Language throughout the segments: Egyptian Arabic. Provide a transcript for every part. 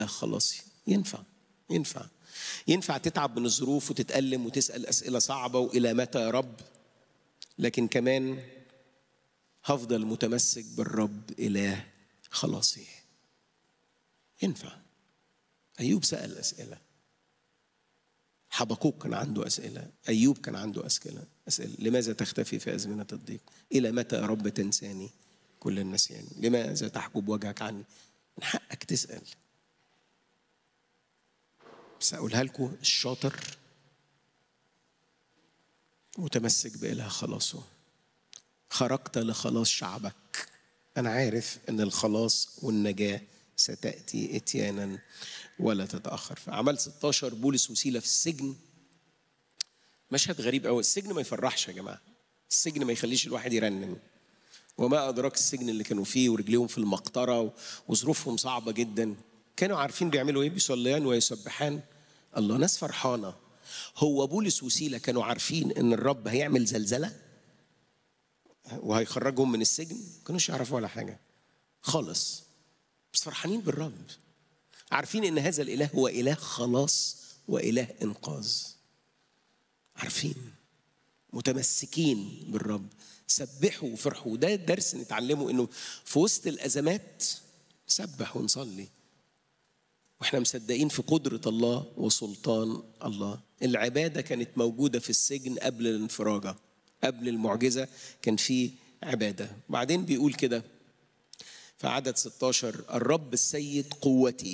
خلاصي ينفع ينفع ينفع تتعب من الظروف وتتألم وتسأل أسئلة صعبة وإلى متى يا رب لكن كمان هفضل متمسك بالرب إله خلاصي ينفع أيوب سأل أسئلة حبقوق كان عنده أسئلة أيوب كان عنده أسئلة أسئلة لماذا تختفي في أزمنة الضيق إلى متى يا رب تنساني كل النسيان لماذا تحجب وجهك عني من حقك تسأل بس أقولها لكم الشاطر متمسك بإله خلاصه خرجت لخلاص شعبك أنا عارف أن الخلاص والنجاة ستأتي إتيانا ولا تتأخر في أعمال 16 بولس وسيلة في السجن مشهد غريب قوي السجن ما يفرحش يا جماعة السجن ما يخليش الواحد يرنم وما أدراك السجن اللي كانوا فيه ورجليهم في المقطرة وظروفهم صعبة جدا كانوا عارفين بيعملوا إيه بيصليان ويسبحان الله ناس فرحانة هو بولس وسيلة كانوا عارفين إن الرب هيعمل زلزلة وهيخرجهم من السجن ما كانوش يعرفوا ولا حاجة خالص بس فرحانين بالرب عارفين ان هذا الاله هو اله خلاص واله انقاذ عارفين متمسكين بالرب سبحوا وفرحوا ده درس نتعلمه انه في وسط الازمات نسبح ونصلي واحنا مصدقين في قدرة الله وسلطان الله العبادة كانت موجودة في السجن قبل الانفراجة قبل المعجزة كان في عبادة بعدين بيقول كده في عدد 16 الرب السيد قوتي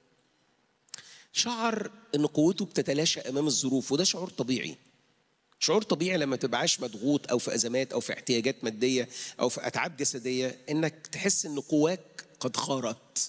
شعر ان قوته بتتلاشى امام الظروف وده شعور طبيعي شعور طبيعي لما تبقاش مضغوط او في ازمات او في احتياجات ماديه او في اتعاب جسديه انك تحس ان قواك قد خارت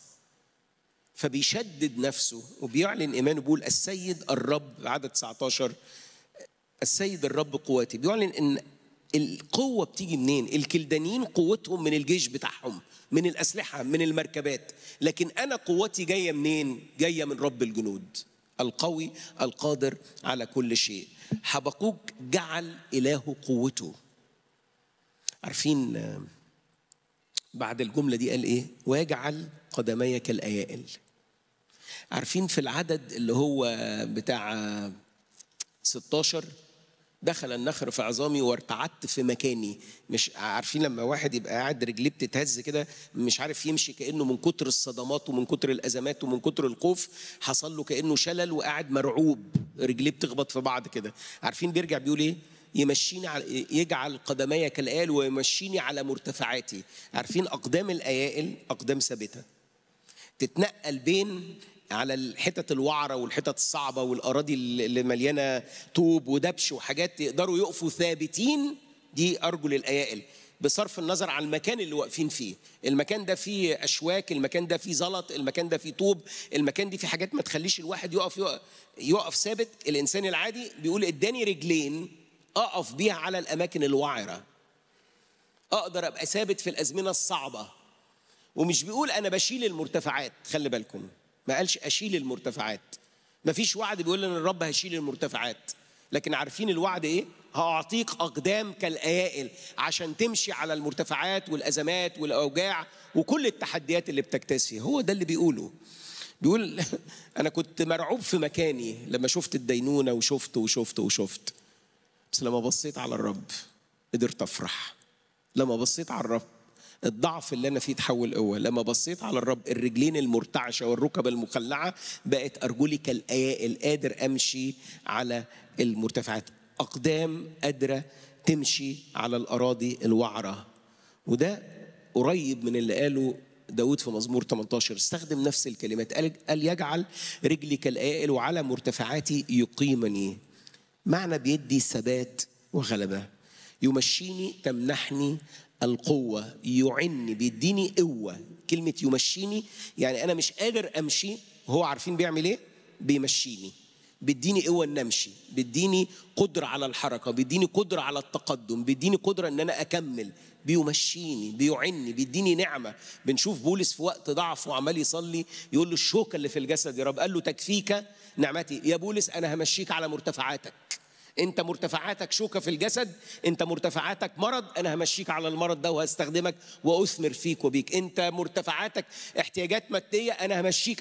فبيشدد نفسه وبيعلن ايمانه بيقول السيد الرب عدد 19 السيد الرب قوتي بيعلن ان القوة بتيجي منين؟ الكلدانيين قوتهم من الجيش بتاعهم من الأسلحة من المركبات لكن أنا قوتي جاية منين؟ جاية من رب الجنود القوي القادر على كل شيء حبقوك جعل إله قوته عارفين بعد الجملة دي قال إيه؟ ويجعل قدمي كالأيائل عارفين في العدد اللي هو بتاع 16 دخل النخر في عظامي وارتعدت في مكاني مش عارفين لما واحد يبقى قاعد رجليه بتتهز كده مش عارف يمشي كانه من كتر الصدمات ومن كتر الازمات ومن كتر الخوف حصل له كانه شلل وقاعد مرعوب رجليه بتخبط في بعض كده عارفين بيرجع بيقول ايه يمشيني على يجعل قدمي كالآل ويمشيني على مرتفعاتي عارفين أقدام الأيائل أقدام ثابتة تتنقل بين على الحتت الوعرة والحتت الصعبة والأراضي اللي مليانة طوب ودبش وحاجات يقدروا يقفوا ثابتين دي أرجل الأيائل بصرف النظر عن المكان اللي واقفين فيه المكان ده فيه أشواك المكان ده فيه زلط المكان ده فيه طوب المكان دي فيه حاجات ما تخليش الواحد يقف يقف, يقف ثابت الإنسان العادي بيقول اداني رجلين أقف بيها على الأماكن الوعرة أقدر أبقى ثابت في الأزمنة الصعبة ومش بيقول أنا بشيل المرتفعات خلي بالكم ما قالش اشيل المرتفعات ما فيش وعد بيقول ان الرب هيشيل المرتفعات لكن عارفين الوعد ايه هاعطيك اقدام كالايائل عشان تمشي على المرتفعات والازمات والاوجاع وكل التحديات اللي بتجتاز فيها هو ده اللي بيقوله بيقول انا كنت مرعوب في مكاني لما شفت الدينونه وشفت وشفت وشفت بس لما بصيت على الرب قدرت افرح لما بصيت على الرب الضعف اللي انا فيه تحول قوه لما بصيت على الرب الرجلين المرتعشه والركب المخلعه بقت ارجلي كالايائل قادر امشي على المرتفعات اقدام قادره تمشي على الاراضي الوعره وده قريب من اللي قاله داود في مزمور 18 استخدم نفس الكلمات قال, قال يجعل رجلي كالايائل وعلى مرتفعاتي يقيمني معنى بيدي ثبات وغلبه يمشيني تمنحني القوة يعني بيديني قوة كلمة يمشيني يعني أنا مش قادر أمشي وهو عارفين بيعمل إيه؟ بيمشيني بيديني قوة إن أمشي بيديني قدرة على الحركة بيديني قدرة على التقدم بيديني قدرة إن أنا أكمل بيمشيني بيعني بيديني نعمة بنشوف بولس في وقت ضعف وعمال يصلي يقول له الشوكة اللي في الجسد يا رب قال له تكفيك نعمتي يا بولس أنا همشيك على مرتفعاتك انت مرتفعاتك شوكه في الجسد انت مرتفعاتك مرض انا همشيك على المرض ده وهستخدمك واثمر فيك وبيك انت مرتفعاتك احتياجات ماديه انا همشيك